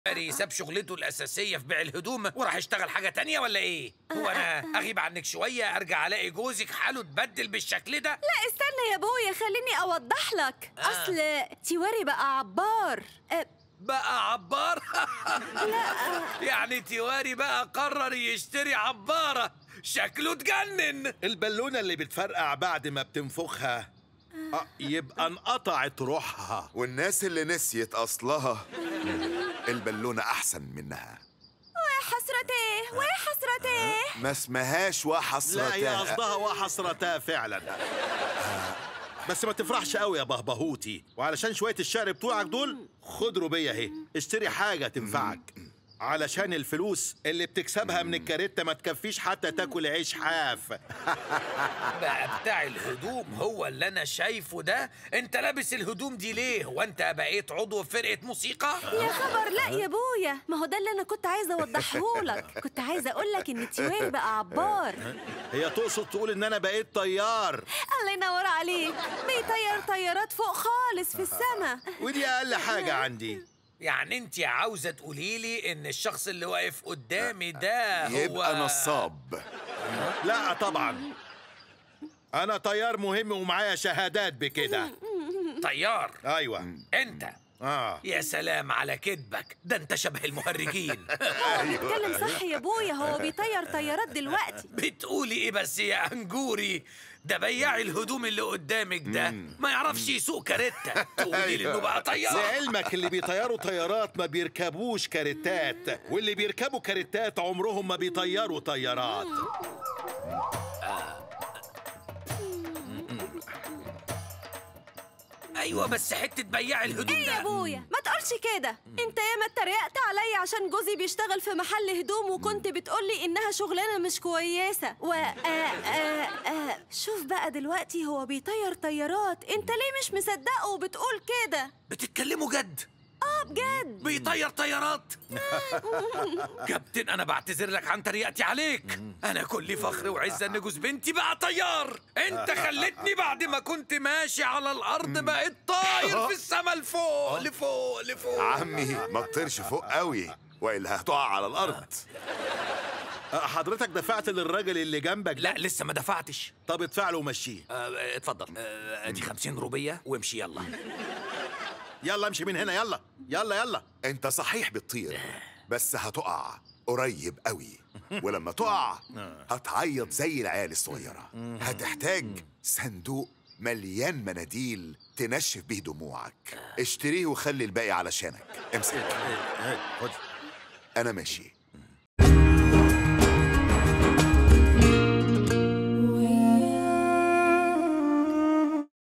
ماري ساب شغلته الأساسية في بيع الهدوم وراح يشتغل حاجة تانية ولا إيه؟ هو أنا أغيب عنك شوية أرجع ألاقي جوزك حاله اتبدل بالشكل ده؟ لا استنى يا ابويا خليني اوضح لك اصل تيواري بقى عبار أه، بقى عبار؟ لا يعني تيواري بقى قرر يشتري عبارة شكله اتجنن البالونة اللي بتفرقع بعد ما بتنفخها آه يبقى انقطعت روحها والناس اللي نسيت أصلها البالونة أحسن منها حسرتيه ويا حسرتيه ما اسمهاش وحسرتها لا هي قصدها وحسرتها فعلا بس ما تفرحش قوي يا بهبهوتي وعلشان شوية الشعر بتوعك دول خد ربية اهي اشتري حاجة تنفعك علشان الفلوس اللي بتكسبها من الكاريتا ما تكفيش حتى تاكل عيش حاف بقى بتاع الهدوم هو اللي أنا شايفه ده؟ أنت لابس الهدوم دي ليه؟ وأنت بقيت عضو في فرقة موسيقى؟ يا خبر لا يا ابويا ما هو ده اللي انا كنت عايزه اوضحه لك كنت عايزه اقول لك ان تيواري بقى عبار هي تقصد تقول ان انا بقيت طيار الله ينور عليك بيطير طيارات فوق خالص في السماء ودي اقل حاجة عندي يعني أنت عاوزة تقولي لي إن الشخص اللي واقف قدامي ده هو يبقى نصاب لا طبعا انا طيار مهم ومعايا شهادات بكده طيار ايوه أنت اه يا سلام على كذبك ده أنت شبه المهرجين هو بيتكلم صح يا ابويا هو بيطير طيارات دلوقتي بتقولي ايه بس يا انجوري ده بياع الهدوم اللي قدامك ده ما يعرفش يسوق كاريتا تقولي لي انه بقى طيار لعلمك اللي بيطيروا طيارات ما بيركبوش كاريتات واللي بيركبوا كاريتات عمرهم ما بيطيروا طيارات ايوه بس حته بياع الهدوم ايه يا ده ابويا ما تقولش كده انت ياما اتريقت عليا عشان جوزي بيشتغل في محل هدوم وكنت بتقولي انها شغلانه مش كويسه و آه آه آه شوف بقى دلوقتي هو بيطير طيارات انت ليه مش مصدقه وبتقول كده بتتكلموا جد اه بجد بيطير طيارات كابتن انا بعتذر لك عن تريقتي عليك انا كل فخر وعزه ان جوز بنتي بقى طيار انت خلتني بعد ما كنت ماشي على الارض بقيت طاير في السما لفوق لفوق لفوق عمي ما تطيرش فوق قوي وإلا هتقع على الأرض آه، حضرتك دفعت للراجل اللي جنبك ده لا لسه ما دفعتش طب ادفع له ومشيه آه، اتفضل آه، ادي 50 روبيه وامشي يلا يلا امشي من هنا يلا يلا يلا أنت صحيح بتطير بس هتقع قريب قوي ولما تقع هتعيط زي العيال الصغيرة هتحتاج صندوق مليان مناديل تنشف بيه دموعك اشتريه وخلي الباقي علشانك امسك إيه، خد أنا ماشي